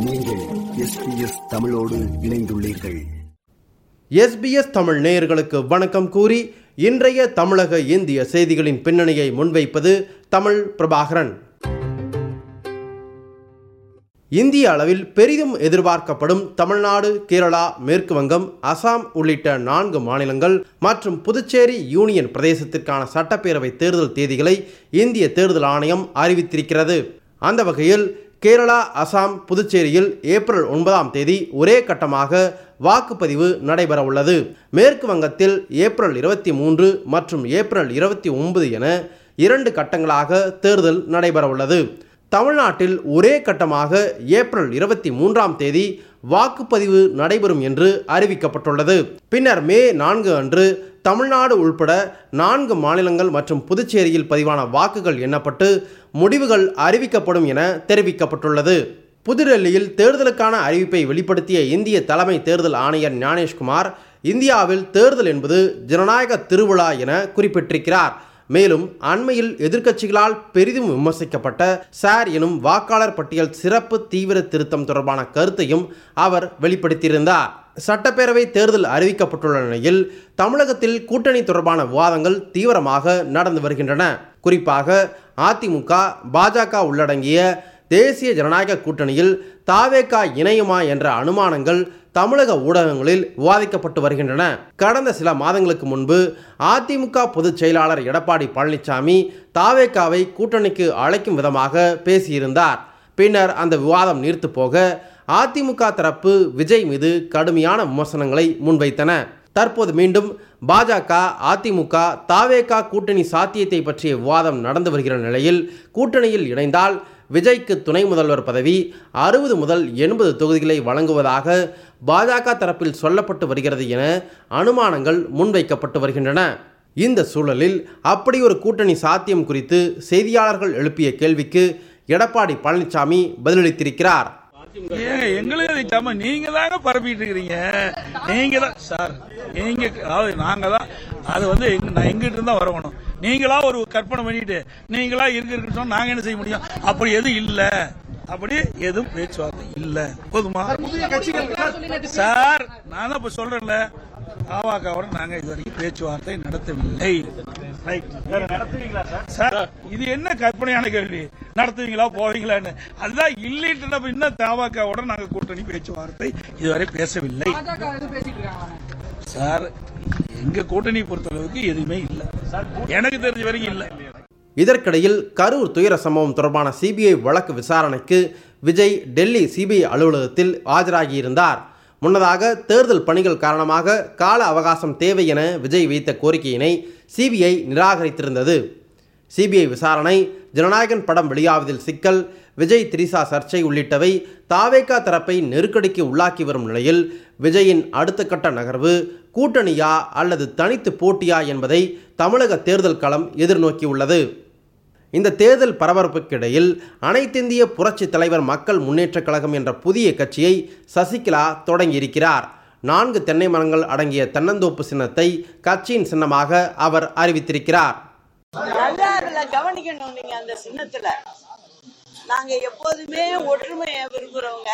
நீங்கள் எஸ்பிஎஸ் தமிழோடு இணைந்துள்ளீர்கள் எஸ்பிஎஸ் தமிழ் நேயர்களுக்கு வணக்கம் கூறி இன்றைய தமிழக இந்திய செய்திகளின் பின்னணியை முன்வைப்பது தமிழ் பிரபாகரன் இந்திய அளவில் பெரிதும் எதிர்பார்க்கப்படும் தமிழ்நாடு கேரளா மேற்கு வங்கம் அசாம் உள்ளிட்ட நான்கு மாநிலங்கள் மற்றும் புதுச்சேரி யூனியன் பிரதேசத்திற்கான சட்டப்பேரவை தேர்தல் தேதிகளை இந்திய தேர்தல் ஆணையம் அறிவித்திருக்கிறது அந்த வகையில் கேரளா அசாம் புதுச்சேரியில் ஏப்ரல் ஒன்பதாம் தேதி ஒரே கட்டமாக வாக்குப்பதிவு நடைபெற உள்ளது மேற்கு வங்கத்தில் ஏப்ரல் இருபத்தி மூன்று மற்றும் ஏப்ரல் இருபத்தி ஒன்பது என இரண்டு கட்டங்களாக தேர்தல் நடைபெற உள்ளது தமிழ்நாட்டில் ஒரே கட்டமாக ஏப்ரல் இருபத்தி மூன்றாம் தேதி வாக்குப்பதிவு நடைபெறும் என்று அறிவிக்கப்பட்டுள்ளது பின்னர் மே நான்கு அன்று தமிழ்நாடு உள்பட நான்கு மாநிலங்கள் மற்றும் புதுச்சேரியில் பதிவான வாக்குகள் எண்ணப்பட்டு முடிவுகள் அறிவிக்கப்படும் என தெரிவிக்கப்பட்டுள்ளது புதுடெல்லியில் தேர்தலுக்கான அறிவிப்பை வெளிப்படுத்திய இந்திய தலைமை தேர்தல் ஆணையர் ஞானேஷ்குமார் இந்தியாவில் தேர்தல் என்பது ஜனநாயக திருவிழா என குறிப்பிட்டிருக்கிறார் மேலும் அண்மையில் எதிர்க்கட்சிகளால் பெரிதும் விமர்சிக்கப்பட்ட சார் எனும் வாக்காளர் பட்டியல் சிறப்பு தீவிர திருத்தம் தொடர்பான கருத்தையும் அவர் வெளிப்படுத்தியிருந்தார் சட்டப்பேரவை தேர்தல் அறிவிக்கப்பட்டுள்ள நிலையில் தமிழகத்தில் கூட்டணி தொடர்பான விவாதங்கள் தீவிரமாக நடந்து வருகின்றன குறிப்பாக அதிமுக பாஜக உள்ளடங்கிய தேசிய ஜனநாயக கூட்டணியில் தாவேகா இணையுமா என்ற அனுமானங்கள் தமிழக ஊடகங்களில் விவாதிக்கப்பட்டு வருகின்றன கடந்த சில மாதங்களுக்கு முன்பு அதிமுக பொதுச் செயலாளர் எடப்பாடி பழனிசாமி தாவேகாவை கூட்டணிக்கு அழைக்கும் விதமாக பேசியிருந்தார் பின்னர் அந்த விவாதம் நீர்த்து போக அதிமுக தரப்பு விஜய் மீது கடுமையான விமர்சனங்களை முன்வைத்தன தற்போது மீண்டும் பாஜக அதிமுக தாவேகா கூட்டணி சாத்தியத்தை பற்றிய விவாதம் நடந்து வருகிற நிலையில் கூட்டணியில் இணைந்தால் விஜய்க்கு துணை முதல்வர் பதவி அறுபது முதல் எண்பது தொகுதிகளை வழங்குவதாக பாஜக தரப்பில் சொல்லப்பட்டு வருகிறது என அனுமானங்கள் முன்வைக்கப்பட்டு வருகின்றன இந்த சூழலில் அப்படி ஒரு கூட்டணி சாத்தியம் குறித்து செய்தியாளர்கள் எழுப்பிய கேள்விக்கு எடப்பாடி பழனிசாமி பதிலளித்திருக்கிறார் ஏங்க எங்களுக்கு நிக்காம நீங்க தாங்க பரப்பிட்டு இருக்கிறீங்க நீங்க தான் சார் நீங்க அதாவது நாங்க தான் அது வந்து எங்க- நான் எங்கிட்ட இருந்தா வரணும் நீங்களா ஒரு கற்பனை பண்ணிட்டு நீங்களா இருக்கு இருக்குன்னு சொன்னா நாங்க என்ன செய்ய முடியும் அப்படி எதுவும் இல்ல அப்படி எதுவும் பேச்சுவார்த்தை இல்ல போதுமா சார் நான் தான் இப்ப சொல்றேன்ல பாவாக்காவோட நாங்க இது வரைக்கும் பேச்சுவார்த்தை நடத்தவில்லை ரைட். வேற நடத்துவீங்களா சார்? சார் இது என்ன கற்பனையான கேள்வி நடத்துவீங்களா போவீங்களான்னு அதுதான் இல்லைட்டு நம்ம இன்னும் தாவாக்காவோட நாங்க கூட்டணி பேச்சுவார்த்தை இதுவரை பேசவில்லை சார் எங்க கூட்டணி பொறுத்தளவுக்கு எதுவுமே இல்ல எனக்கு தெரிஞ்ச வரைக்கும் இல்ல இதற்கிடையில் கரூர் துயர சம்பவம் தொடர்பான சிபிஐ வழக்கு விசாரணைக்கு விஜய் டெல்லி சிபிஐ அலுவலகத்தில் ஆஜராகியிருந்தார் முன்னதாக தேர்தல் பணிகள் காரணமாக கால அவகாசம் தேவை என விஜய் வைத்த கோரிக்கையினை சிபிஐ நிராகரித்திருந்தது சிபிஐ விசாரணை ஜனநாயகன் படம் வெளியாவதில் சிக்கல் விஜய் திரிசா சர்ச்சை உள்ளிட்டவை தாவேகா தரப்பை நெருக்கடிக்கு உள்ளாக்கி வரும் நிலையில் விஜயின் அடுத்த கட்ட நகர்வு கூட்டணியா அல்லது தனித்து போட்டியா என்பதை தமிழக தேர்தல் களம் எதிர்நோக்கியுள்ளது இந்த தேர்தல் பரபரப்புக்கிடையில் அனைத்திந்திய புரட்சி தலைவர் மக்கள் முன்னேற்றக் கழகம் என்ற புதிய கட்சியை சசிகலா தொடங்கியிருக்கிறார் நான்கு தென்னை மரங்கள் அடங்கிய தென்னந்தோப்பு சின்னத்தை கட்சியின் சின்னமாக அவர் அறிவித்திருக்கிறார் நல்லா அதுல கவனிக்கணும் நீங்க அந்த சின்னத்துல நாங்க எப்போதுமே ஒற்றுமையை விரும்புறவங்க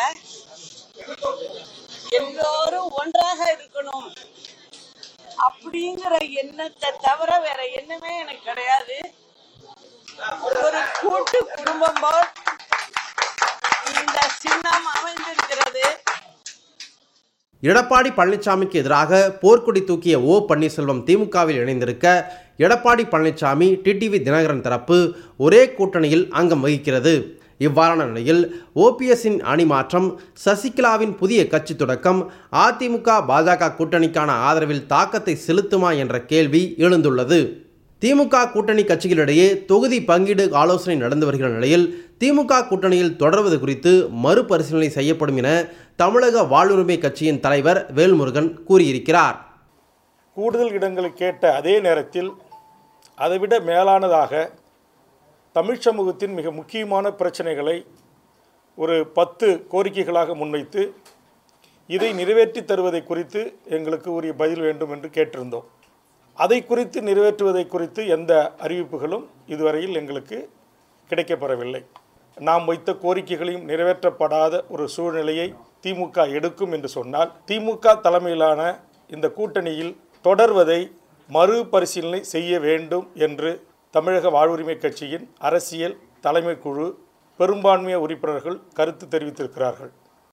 எல்லோரும் ஒன்றாக இருக்கணும் அப்படிங்கிற எண்ணத்தை தவிர வேற எண்ணமே எனக்கு கிடையாது ஒரு கூட்டு குடும்பம் போல் இந்த சின்னம் அமைந்திருக்கிறது எடப்பாடி பழனிசாமிக்கு எதிராக போர்க்கொடி தூக்கிய ஓ பன்னீர்செல்வம் திமுகவில் இணைந்திருக்க எடப்பாடி பழனிசாமி டிடிவி தினகரன் தரப்பு ஒரே கூட்டணியில் அங்கம் வகிக்கிறது இவ்வாறான நிலையில் ஓபிஎஸ்ஸின் அணி மாற்றம் சசிகலாவின் புதிய கட்சி தொடக்கம் அதிமுக பாஜக கூட்டணிக்கான ஆதரவில் தாக்கத்தை செலுத்துமா என்ற கேள்வி எழுந்துள்ளது திமுக கூட்டணி கட்சிகளிடையே தொகுதி பங்கீடு ஆலோசனை நடந்து வருகிற நிலையில் திமுக கூட்டணியில் தொடர்வது குறித்து மறுபரிசீலனை செய்யப்படும் என தமிழக வாழ்வுரிமை கட்சியின் தலைவர் வேல்முருகன் கூறியிருக்கிறார் கூடுதல் இடங்களை கேட்ட அதே நேரத்தில் அதைவிட மேலானதாக தமிழ் சமூகத்தின் மிக முக்கியமான பிரச்சனைகளை ஒரு பத்து கோரிக்கைகளாக முன்வைத்து இதை நிறைவேற்றி தருவதை குறித்து எங்களுக்கு உரிய பதில் வேண்டும் என்று கேட்டிருந்தோம் அதை குறித்து நிறைவேற்றுவதை குறித்து எந்த அறிவிப்புகளும் இதுவரையில் எங்களுக்கு கிடைக்கப்பெறவில்லை நாம் வைத்த கோரிக்கைகளையும் நிறைவேற்றப்படாத ஒரு சூழ்நிலையை திமுக எடுக்கும் என்று சொன்னால் திமுக தலைமையிலான இந்த கூட்டணியில் தொடர்வதை மறுபரிசீலனை செய்ய வேண்டும் என்று தமிழக வாழ்வுரிமை கட்சியின் அரசியல் தலைமை குழு பெரும்பான்மைய உறுப்பினர்கள் கருத்து தெரிவித்திருக்கிறார்கள்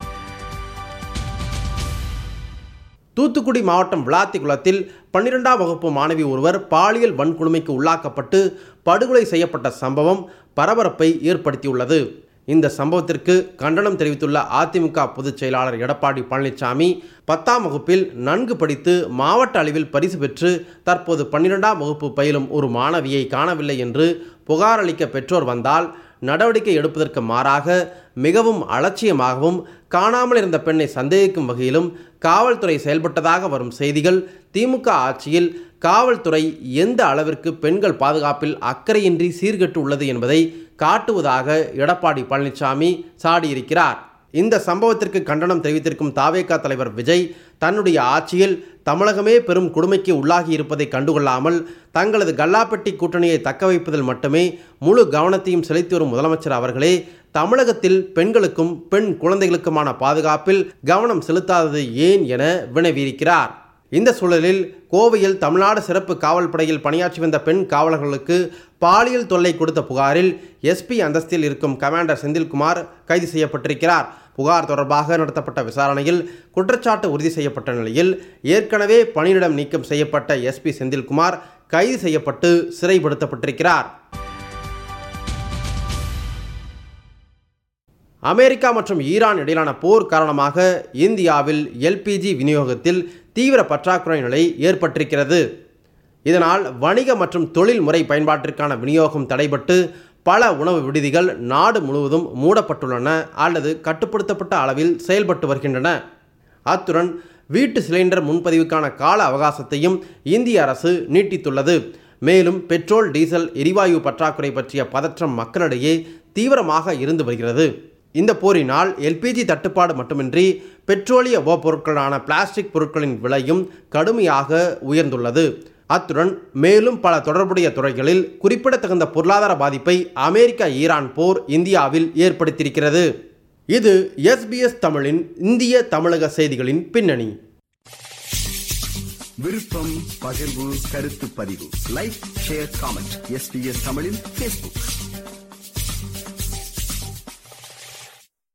தூத்துக்குடி மாவட்டம் விளாத்திக்குளத்தில் பன்னிரெண்டாம் வகுப்பு மாணவி ஒருவர் பாலியல் வன்கொடுமைக்கு உள்ளாக்கப்பட்டு படுகொலை செய்யப்பட்ட சம்பவம் பரபரப்பை ஏற்படுத்தியுள்ளது இந்த சம்பவத்திற்கு கண்டனம் தெரிவித்துள்ள அதிமுக பொதுச் செயலாளர் எடப்பாடி பழனிசாமி பத்தாம் வகுப்பில் நன்கு படித்து மாவட்ட அளவில் பரிசு பெற்று தற்போது பன்னிரெண்டாம் வகுப்பு பயிலும் ஒரு மாணவியை காணவில்லை என்று புகார் அளிக்க பெற்றோர் வந்தால் நடவடிக்கை எடுப்பதற்கு மாறாக மிகவும் அலட்சியமாகவும் காணாமல் இருந்த பெண்ணை சந்தேகிக்கும் வகையிலும் காவல்துறை செயல்பட்டதாக வரும் செய்திகள் திமுக ஆட்சியில் காவல்துறை எந்த அளவிற்கு பெண்கள் பாதுகாப்பில் அக்கறையின்றி சீர்கெட்டு உள்ளது என்பதை காட்டுவதாக எடப்பாடி பழனிசாமி சாடியிருக்கிறார் இந்த சம்பவத்திற்கு கண்டனம் தெரிவித்திருக்கும் தாவேகா தலைவர் விஜய் தன்னுடைய ஆட்சியில் தமிழகமே பெரும் கொடுமைக்கு உள்ளாகி இருப்பதை கண்டுகொள்ளாமல் தங்களது கல்லாப்பட்டி கூட்டணியை தக்க வைப்பதில் மட்டுமே முழு கவனத்தையும் செலுத்தி வரும் முதலமைச்சர் அவர்களே தமிழகத்தில் பெண்களுக்கும் பெண் குழந்தைகளுக்குமான பாதுகாப்பில் கவனம் செலுத்தாதது ஏன் என வினவியிருக்கிறார் இந்த சூழலில் கோவையில் தமிழ்நாடு சிறப்பு காவல் படையில் பணியாற்றி வந்த பெண் காவலர்களுக்கு பாலியல் தொல்லை கொடுத்த புகாரில் எஸ்பி அந்தஸ்தில் இருக்கும் கமாண்டர் செந்தில்குமார் கைது செய்யப்பட்டிருக்கிறார் புகார் தொடர்பாக நடத்தப்பட்ட விசாரணையில் குற்றச்சாட்டு உறுதி செய்யப்பட்ட நிலையில் ஏற்கனவே பணியிடம் நீக்கம் செய்யப்பட்ட எஸ்பி செந்தில்குமார் கைது செய்யப்பட்டு சிறைப்படுத்தப்பட்டிருக்கிறார் அமெரிக்கா மற்றும் ஈரான் இடையிலான போர் காரணமாக இந்தியாவில் எல்பிஜி விநியோகத்தில் தீவிர பற்றாக்குறை நிலை ஏற்பட்டிருக்கிறது இதனால் வணிக மற்றும் தொழில் முறை பயன்பாட்டிற்கான விநியோகம் தடைபட்டு பல உணவு விடுதிகள் நாடு முழுவதும் மூடப்பட்டுள்ளன அல்லது கட்டுப்படுத்தப்பட்ட அளவில் செயல்பட்டு வருகின்றன அத்துடன் வீட்டு சிலிண்டர் முன்பதிவுக்கான கால அவகாசத்தையும் இந்திய அரசு நீட்டித்துள்ளது மேலும் பெட்ரோல் டீசல் எரிவாயு பற்றாக்குறை பற்றிய பதற்றம் மக்களிடையே தீவிரமாக இருந்து வருகிறது இந்த போரினால் எல்பிஜி தட்டுப்பாடு மட்டுமின்றி பெட்ரோலிய உபப்பொருட்களான பிளாஸ்டிக் பொருட்களின் விலையும் கடுமையாக உயர்ந்துள்ளது அத்துடன் மேலும் பல தொடர்புடைய துறைகளில் குறிப்பிடத்தகுந்த பொருளாதார பாதிப்பை அமெரிக்கா ஈரான் போர் இந்தியாவில் ஏற்படுத்தியிருக்கிறது இது எஸ்பிஎஸ் தமிழின் இந்திய தமிழக செய்திகளின் பின்னணி விருப்பம் பகிர்வு கருத்து பதிவு லைக் ஷேர் காமெண்ட் எஸ்பிஎஸ் தமிழின் ஃபேஸ்புக்